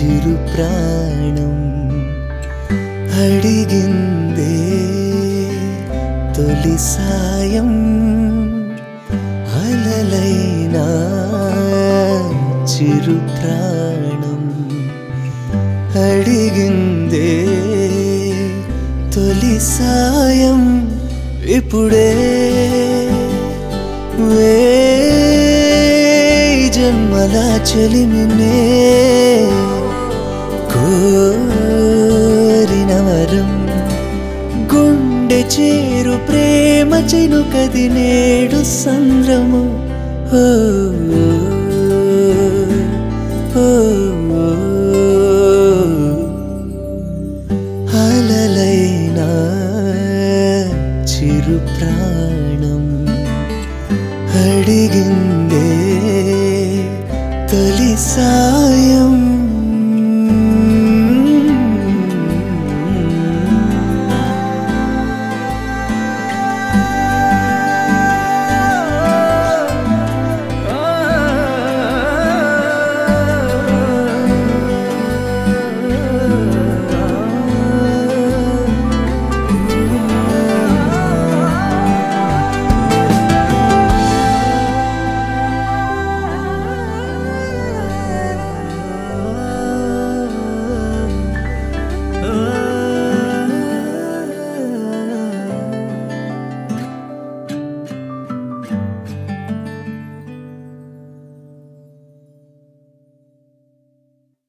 చిరు ప్రాణం అడిగిందే తొలి సాయం అలలైనా చిరు ప్రాణం అడిగిందే తొలి సాయం ఇప్పుడే వే జన్మల చెలిమినే కోరిన వరం గుండె చేరు ప్రేమ చినుకది నేడు సంద్రము ఓ, ఓ, ఓ, ఓ.